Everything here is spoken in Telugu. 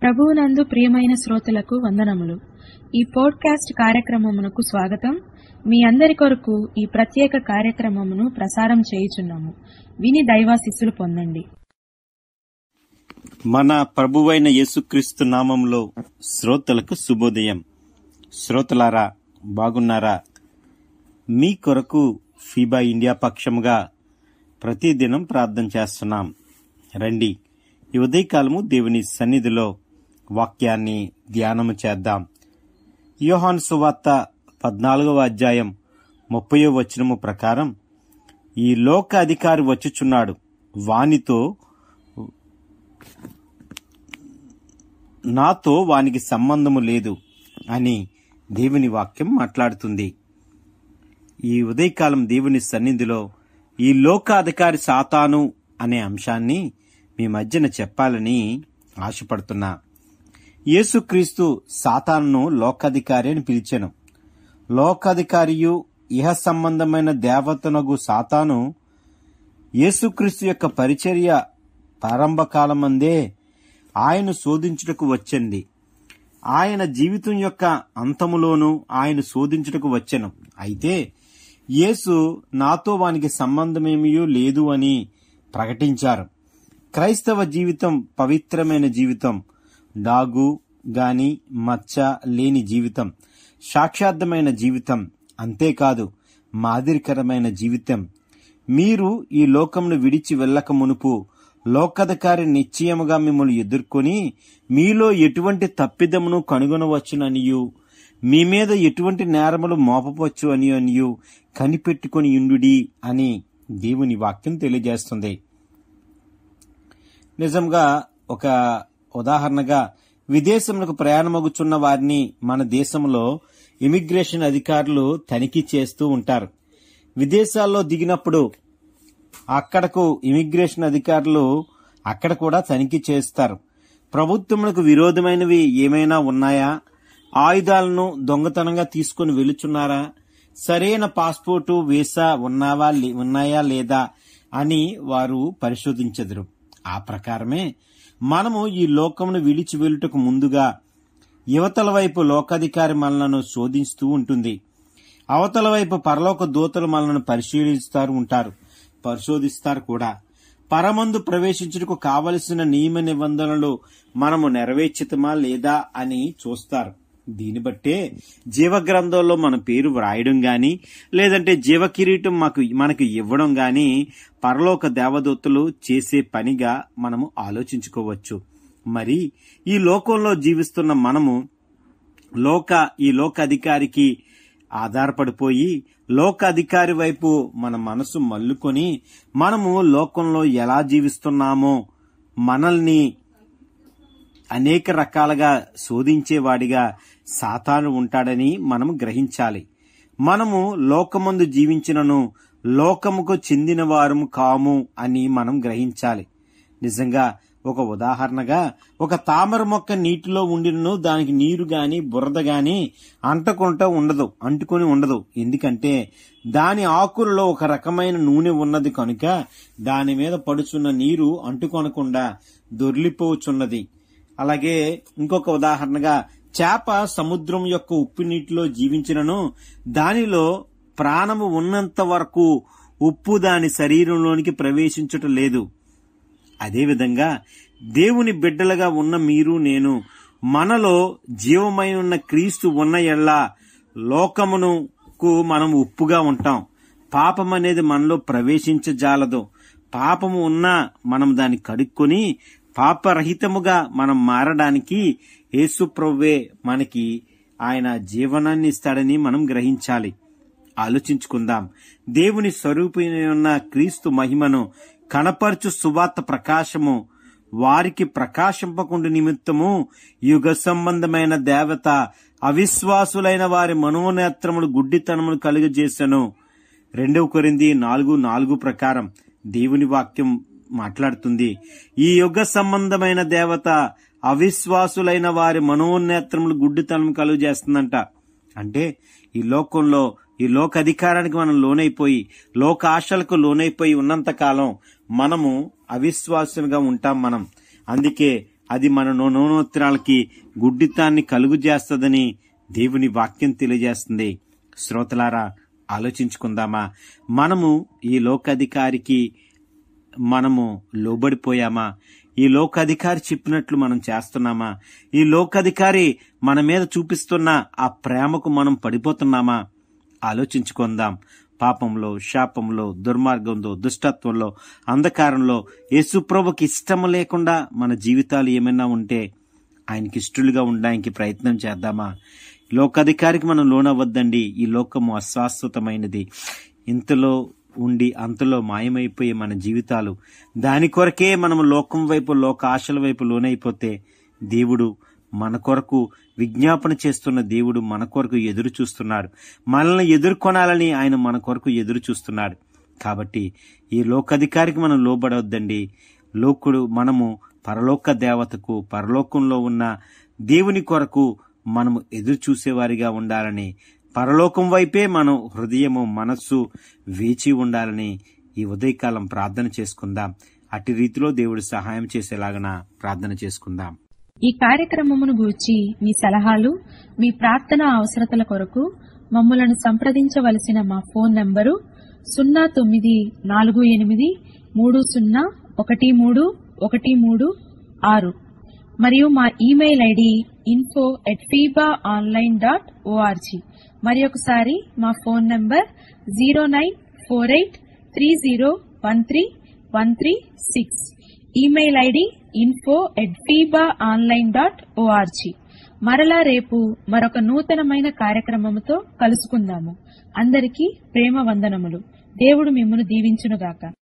ప్రభువునందు ప్రియమైన శ్రోతలకు వందనములు ఈ పోడ్కాస్ట్ కార్యక్రమమునకు స్వాగతం మీ అందరి కొరకు ఈ ప్రత్యేక కార్యక్రమమును ప్రసారం చేయుచున్నాము విని దైవాశిస్సులు పొందండి మన ప్రభువైన యేసుక్రీస్తు నామంలో శ్రోతలకు శుభోదయం శ్రోతలారా బాగున్నారా మీ కొరకు ఫీబా ఇండియా పక్షముగా ప్రతిదినం ప్రార్థన చేస్తున్నాం రండి ఈ ఉదయకాలము దేవుని సన్నిధిలో వాక్యాన్ని ధ్యానము చేద్దాం యోహాన్ సువార్త పద్నాలుగవ అధ్యాయం ముప్పయో వచనము ప్రకారం ఈ లోక అధికారి వచ్చుచున్నాడు వానితో నాతో వానికి సంబంధము లేదు అని దేవుని వాక్యం మాట్లాడుతుంది ఈ ఉదయకాలం దేవుని సన్నిధిలో ఈ లోకాధికారి సాతాను అనే అంశాన్ని మీ మధ్యన చెప్పాలని ఆశపడుతున్నా యేసుక్రీస్తు సాతానును లోకాధికారి అని పిలిచెను లోకాధికారియు ఇహ సంబంధమైన దేవతనగు సాతాను యేసుక్రీస్తు యొక్క పరిచర్య ప్రారంభకాలమందే ఆయన శోధించుటకు వచ్చింది ఆయన జీవితం యొక్క అంతములోనూ ఆయన శోధించుటకు వచ్చెను అయితే యేసు నాతో వానికి సంబంధమేమీ లేదు అని ప్రకటించారు క్రైస్తవ జీవితం పవిత్రమైన జీవితం డాగు గాని మచ్చ లేని జీవితం సాక్షార్థమైన జీవితం అంతేకాదు మాదిరికరమైన జీవితం మీరు ఈ లోకమును విడిచి వెళ్ళక మునుపు లోకధికారి నిశ్చయముగా మిమ్మల్ని ఎదుర్కొని మీలో ఎటువంటి తప్పిదమును కనుగొనవచ్చుననియు మీ మీద ఎటువంటి నేరములు మోపవచ్చు అని అనియు కనిపెట్టుకొని ఉండుడి అని దేవుని వాక్యం తెలియజేస్తుంది నిజంగా ఒక ఉదాహరణగా విదేశములకు ప్రయాణమగుచున్న వారిని మన దేశంలో ఇమిగ్రేషన్ అధికారులు తనిఖీ చేస్తూ ఉంటారు విదేశాల్లో దిగినప్పుడు అక్కడకు ఇమిగ్రేషన్ అధికారులు అక్కడ కూడా తనిఖీ చేస్తారు ప్రభుత్వములకు విరోధమైనవి ఏమైనా ఉన్నాయా ఆయుధాలను దొంగతనంగా తీసుకుని వెళుచున్నారా సరైన పాస్పోర్టు వీసా ఉన్నావా లే- ఉన్నాయా లేదా అని వారు పరిశోధించెదరు ఆ ప్రకారమే మనము ఈ లోకమును విడిచి వెళ్ళుటకు ముందుగా యువతల వైపు లోకాధికారి మనలను శోధిస్తూ ఉంటుంది అవతల వైపు పరలోక దూతలు మనలను పరిశీలిస్తారు ఉంటారు పరిశోధిస్తారు కూడా పరమందు ప్రవేశించుటకు కావలసిన నియమ నిబంధనలు మనము నెరవేర్చితమా లేదా అని చూస్తారు దీన్ని బట్టే జీవగ్రంథంలో మన పేరు వ్రాయడం గాని లేదంటే జీవ కిరీటం మాకు మనకు ఇవ్వడం గాని పరలోక దేవదూతలు చేసే పనిగా మనము ఆలోచించుకోవచ్చు మరి ఈ లోకంలో జీవిస్తున్న మనము లోక ఈ లోక అధికారికి ఆధారపడిపోయి లోక అధికారి వైపు మన మనసు మల్లుకొని మనము లోకంలో ఎలా జీవిస్తున్నామో మనల్ని అనేక రకాలుగా శోధించేవాడిగా సాతాను ఉంటాడని మనం గ్రహించాలి మనము లోకమందు జీవించినను లోకముకు చెందిన వారము కాము అని మనం గ్రహించాలి నిజంగా ఒక ఉదాహరణగా ఒక తామర మొక్క నీటిలో ఉండినను దానికి నీరు గాని బురద గాని అంటకుంటూ ఉండదు అంటుకొని ఉండదు ఎందుకంటే దాని ఆకులలో ఒక రకమైన నూనె ఉన్నది కనుక దాని మీద పడుచున్న నీరు అంటుకొనకుండా దొర్లిపోచున్నది అలాగే ఇంకొక ఉదాహరణగా చేప సముద్రం యొక్క ఉప్పు నీటిలో జీవించినను దానిలో ప్రాణము ఉన్నంత వరకు ఉప్పు దాని శరీరంలోనికి ప్రవేశించుట లేదు అదేవిధంగా దేవుని బిడ్డలుగా ఉన్న మీరు నేను మనలో జీవమై ఉన్న క్రీస్తు ఉన్న ఎళ్ళ లోకమునుకు మనం ఉప్పుగా ఉంటాం పాపం అనేది మనలో ప్రవేశించజాలదు పాపము ఉన్నా మనం దాన్ని కడుక్కొని పాపరహితముగా మనం మారడానికి యేసు ప్రభువే మనకి ఆయన జీవనాన్ని ఇస్తాడని మనం గ్రహించాలి ఆలోచించుకుందాం దేవుని స్వరూపమైన ఉన్న క్రీస్తు మహిమను కనపరచు సువార్త ప్రకాశము వారికి ప్రకాశింపకుండు నిమిత్తము యుగ సంబంధమైన దేవత అవిశ్వాసులైన వారి మనోనేత్రములు గుడ్డితనములు కలుగజేసెను రెండవ కొరింది నాలుగు నాలుగు ప్రకారం దేవుని వాక్యం మాట్లాడుతుంది ఈ యుగ సంబంధమైన దేవత అవిశ్వాసులైన వారి మనోనేత్రములు గుడ్డితనం కలుగు చేస్తుందంట అంటే ఈ లోకంలో ఈ లోక అధికారానికి మనం లోనైపోయి లోక ఆశలకు లోనైపోయి ఉన్నంత కాలం మనము అవిశ్వాసులుగా ఉంటాం మనం అందుకే అది మన నోనోత్తరాలకి గుడ్డితాన్ని కలుగు చేస్తుందని దేవుని వాక్యం తెలియజేస్తుంది శ్రోతలారా ఆలోచించుకుందామా మనము ఈ లోకాధికారికి మనము లోబడిపోయామా ఈ లోకాధికారి చెప్పినట్లు మనం చేస్తున్నామా ఈ లోకాధికారి మన మీద చూపిస్తున్న ఆ ప్రేమకు మనం పడిపోతున్నామా ఆలోచించుకుందాం పాపంలో శాపంలో దుర్మార్గంలో దుష్టత్వంలో అంధకారంలో యేసుప్రభుకి ఇష్టం లేకుండా మన జీవితాలు ఏమైనా ఉంటే ఆయనకి ఇష్టలుగా ఉండడానికి ప్రయత్నం చేద్దామా లోకాధికారికి మనం లోనవద్దండి ఈ లోకము అశాశ్వతమైనది ఇంతలో ఉండి అంతలో మాయమైపోయే మన జీవితాలు దాని కొరకే మనం లోకం వైపు లోక ఆశల వైపు లోనైపోతే దేవుడు మన కొరకు విజ్ఞాపన చేస్తున్న దేవుడు మన కొరకు ఎదురు చూస్తున్నాడు మనల్ని ఎదుర్కొనాలని ఆయన మన కొరకు ఎదురు చూస్తున్నాడు కాబట్టి ఈ లోకాధికారికి మనం లోబడవద్దండి లోకుడు మనము పరలోక దేవతకు పరలోకంలో ఉన్న దేవుని కొరకు మనము ఎదురు చూసేవారిగా ఉండాలని పరలోకం వైపే మనం హృదయము మనస్సు వేచి ఉండాలని ఈ ఉదయకాలం ప్రార్థన చేసుకుందాం అట్టి రీతిలో దేవుడు సహాయం చేసేలాగన ప్రార్థన చేసుకుందాం ఈ కార్యక్రమమును గూర్చి మీ సలహాలు మీ ప్రార్థన అవసరతల కొరకు మమ్మలను సంప్రదించవలసిన మా ఫోన్ నంబరు సున్నా తొమ్మిది నాలుగు ఎనిమిది మూడు సున్నా ఒకటి మూడు ఒకటి మూడు ఆరు మరియు మా ఇమెయిల్ ఐడి ఇన్ఫో ఎట్ ఫీబా ఆన్లైన్ డాట్ ఓఆర్జీ మరి ఒకసారి మా phone number zero nine four eight three zero one three one three six email ID info at ఫీబా ఆన్లైన్ డాట్ ఓఆర్జీ మరలా రేపు మరొక నూతనమైన కార్యక్రమముతో కలుసుకుందాము అందరికీ ప్రేమ వందనములు దేవుడు మిమ్మను దీవించునుగాక